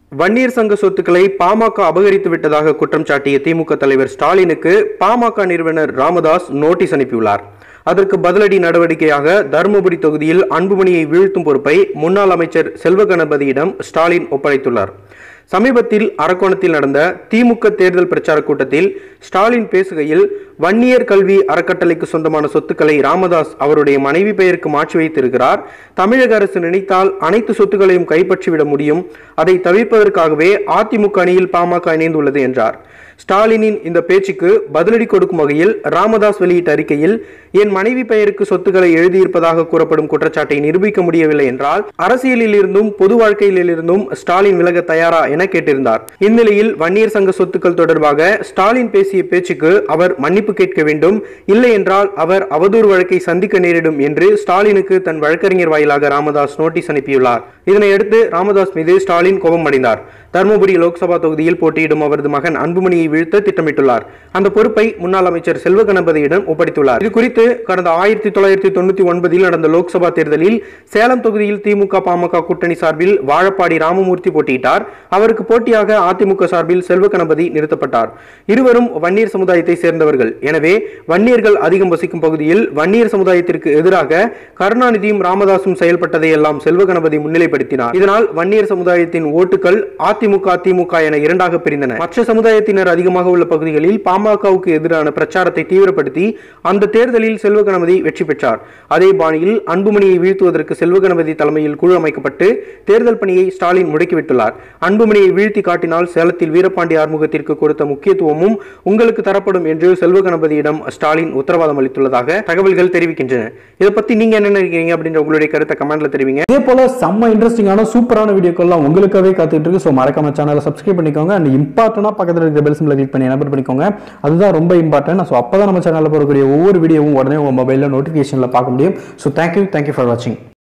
வன்னியர் சங்க சொத்துக்களை பாமக அபகரித்து விட்டதாக குற்றம் சாட்டிய திமுக தலைவர் ஸ்டாலினுக்கு பாமக நிறுவனர் ராமதாஸ் நோட்டீஸ் அனுப்பியுள்ளார் அதற்கு பதிலடி நடவடிக்கையாக தருமபுரி தொகுதியில் அன்புமணியை வீழ்த்தும் பொறுப்பை முன்னாள் அமைச்சர் செல்வ கணபதியிடம் ஸ்டாலின் ஒப்படைத்துள்ளார் சமீபத்தில் அரக்கோணத்தில் நடந்த திமுக தேர்தல் பிரச்சார கூட்டத்தில் ஸ்டாலின் பேசுகையில் வன்னியர் கல்வி அறக்கட்டளைக்கு சொந்தமான சொத்துக்களை ராமதாஸ் அவருடைய மனைவி பெயருக்கு மாற்றி வைத்திருக்கிறார் தமிழக அரசு நினைத்தால் அனைத்து சொத்துக்களையும் கைப்பற்றிவிட முடியும் அதை தவிர்ப்பதற்காகவே அதிமுக அணியில் பாமக இணைந்துள்ளது என்றார் ஸ்டாலினின் இந்த பேச்சுக்கு பதிலடி கொடுக்கும் வகையில் ராமதாஸ் வெளியிட்ட அறிக்கையில் என் மனைவி பெயருக்கு சொத்துக்களை எழுதியிருப்பதாக கூறப்படும் குற்றச்சாட்டை நிரூபிக்க முடியவில்லை என்றால் அரசியலில் இருந்தும் பொது வாழ்க்கையில் இருந்தும் ஸ்டாலின் விலக தயாரா என கேட்டிருந்தார் இந்நிலையில் வன்னியர் சங்க சொத்துக்கள் தொடர்பாக ஸ்டாலின் பேசிய பேச்சுக்கு அவர் மன்னிப்பு கேட்க வேண்டும் இல்லை என்றால் அவர் அவதூறு வழக்கை சந்திக்க நேரிடும் என்று ஸ்டாலினுக்கு தன் வழக்கறிஞர் வாயிலாக ராமதாஸ் நோட்டீஸ் அனுப்பியுள்ளார் இதனையடுத்து ராமதாஸ் மீது ஸ்டாலின் கோபம் அடைந்தார் தருமபுரி லோக்சபா தொகுதியில் போட்டியிடும் அவரது மகன் அன்புமணியை வீழ்த்த திட்டமிட்டுள்ளார் அந்த பொறுப்பை முன்னாள் அமைச்சர் செல்வ கணபதியிடம் ஒப்படைத்துள்ளார் இது குறித்து கடந்த ஆயிரத்தி தொள்ளாயிரத்தி தொண்ணூத்தி ஒன்பதில் நடந்த லோக்சபா தேர்தலில் சேலம் தொகுதியில் திமுக பாமக கூட்டணி சார்பில் வாழப்பாடி ராமமூர்த்தி போட்டியிட்டார் அவருக்கு போட்டியாக அதிமுக சார்பில் செல்வ கணபதி நிறுத்தப்பட்டார் இருவரும் வன்னியர் சமுதாயத்தை சேர்ந்தவர்கள் எனவே வன்னியர்கள் அதிகம் வசிக்கும் பகுதியில் வன்னியர் சமுதாயத்திற்கு எதிராக கருணாநிதியும் ராமதாசும் செயல்பட்டதை எல்லாம் செல்வ கணபதி முன்னிலைப்படுத்தினார் இதனால் வன்னியர் சமுதாயத்தின் ஓட்டுகள் அதிமுக திமுக என இரண்டாக பிரிந்தன மற்ற சமுதாயத்தினர் அதிகமாக உள்ள பகுதிகளில் பாமகவுக்கு எதிரான பிரச்சாரத்தை தீவிரப்படுத்தி அந்த தேர்தலில் செல்வ கணபதி வெற்றி பெற்றார் அதே பாணியில் அன்புமணியை வீழ்த்துவதற்கு செல்வ கணபதி தலைமையில் குழு அமைக்கப்பட்டு தேர்தல் பணியை ஸ்டாலின் முடக்கிவிட்டுள்ளார் அன்புமணியை வீழ்த்தி காட்டினால் சேலத்தில் வீரபாண்டி ஆறுமுகத்திற்கு கொடுத்த முக்கியத்துவமும் உங்களுக்கு தரப்படும் என்று செல்வ கணபதியிடம் ஸ்டாலின் உத்தரவாதம் அளித்துள்ளதாக தகவல்கள் தெரிவிக்கின்றன இதை பத்தி நீங்க என்ன நினைக்கிறீங்க அப்படின்ற உங்களுடைய கருத்தை கமெண்ட்ல தெரிவிங்க இதே போல செம்ம இன்ட்ரெஸ்டிங்கான சூப்பரான வீடியோக்கள்லாம் உங்களுக்காகவே காத்துட்டு இருக்கு ஸோ மறக்காம சேனலை சப்ஸ்கிரைப் பண்ணிக்கோங்க அண்ட் இம்பார்ட்டனா பக்கத்தில் இருக்கிற பெல் சிம்பிளை கிளிக் பண்ணி எனபிள் பண்ணிக்கோங்க அதுதான் ரொம்ப இம்பார்ட்டன்ட் ஸோ அப்போ தான் நம்ம சேனலில் போடக்கூடிய ஒவ்வொரு வீடியோவும் உடனே உங்கள் மொபைலில் நோட்டிஃபிகேஷனில் பார்க்க முடியும் ஸோ தேங்க்யூ தேங்க்யூ ஃபார் வாட்சிங்